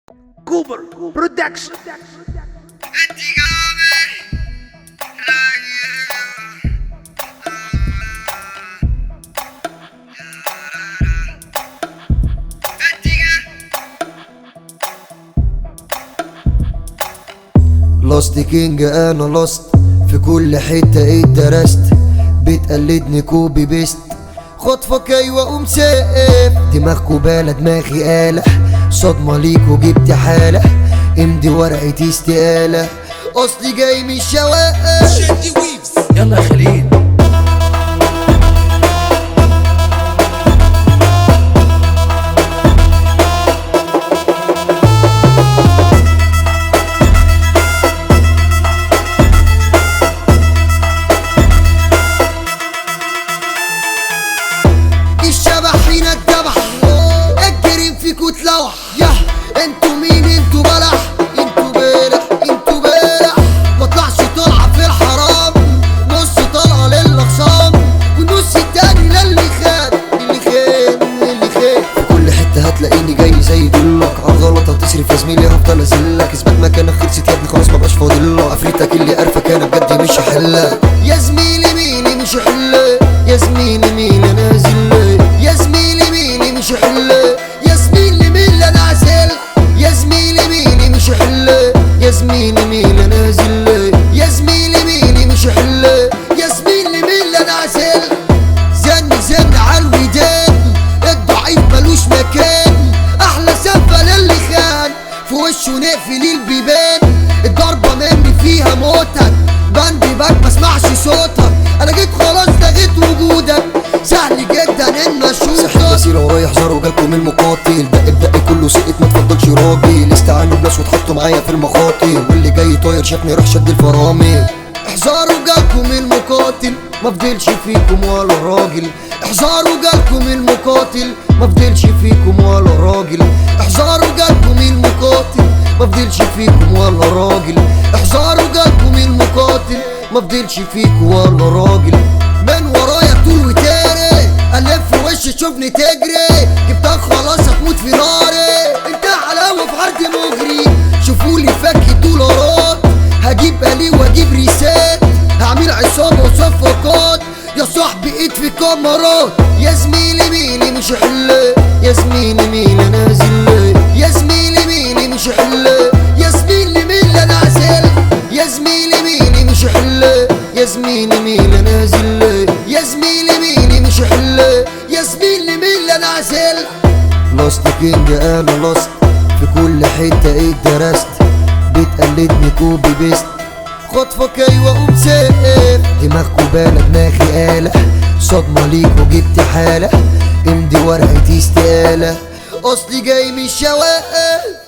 كوبر برودكشن لاست كينج انا لاست في كل حتة ايه درست بتقلدني كوبي بيست خطفك ايوه قوم سقف دماغكوا بالا دماغي آلة صدمة ليكوا جبت حالة امضي ورقة استقالة اصلي جاي من الشواقف شدي ويفز يلا يا خليل الشبح هنا اتذبح الجريم فيكوا اتلوح يا انتوا مين انتوا بلح انتوا بلح انتوا بلح مطلعش طلعة في الحرام نص طلعة للأخصام والنص التاني للي خان اللي خان اللي خان في كل حتة هتلاقيني جاي زي دلك عالغلطة تصرف يا زميلي هفضل ازلك اثبت مكانك خلصت يا ابني خلاص مبقاش فاضلك عفريتك اللي قرفك انا بجد مش هحلك يا زميلي ميني مش هحلك يا زميلي مين انا نازل يا زميلي ميني مش هحلك يا زميلي مين اللي انا عسل يا زميلي ميني مش هحلك يا زميلي مين انا نازل يا زميلي ميني مش هحلك يا زميلي مين اللي انا عسل زن زن على الودان الضعيف ملوش مكان احلى سفة للي خان في وشه نقفل البيبان الضربة مني فيها موتك بندي باك مسمعش صوتك انا جيت خلاص لغيت وجودك سهل جدا ان اشوفك وسيلة ورايح زاروا جالكم المقاتل دق بدق كله سقط ما تفضلش راجل استعانوا بناس واتحطوا معايا في المخاطر واللي جاي طاير شافني راح شد الفرامل احذروا جالكم المقاتل ما فضلش فيكم ولا راجل احذروا جالكم المقاتل ما فضلش فيكم ولا راجل احذروا جالكم المقاتل ما فضلش فيكم ولا راجل احذروا جالكم المقاتل ما فضلش فيكم ولا راجل من ورايا طول وتاري الف وش تشوفني تجري جبتك خلاص هتموت في ناري انت حلاوه في عرض مغري شوفولي فك دولارات هجيب الي واجيب ريسات هعمل عصابه وصفقات يا صاحبي ايد في كاميرات يا زميلي ميني مش حله يا زميلي مين انا نازل يا زميلي ميني مش حله يا زميلي مين اللي انا عسل يا زميلي ميني مش حله يا زميلي مين انا نازل يا زميلي ميني مش حله يا زميلي مين اللي انا عسل لاست كينج انا لاست في كل حته ايه درست بتقلدني كوبي بيست خطفك ايوه قوم سقف دماغكوا بالا دماغي آلة صدمة ليكوا جبت حالة امضي ورقة استقالة اصلي جاي من الشواقف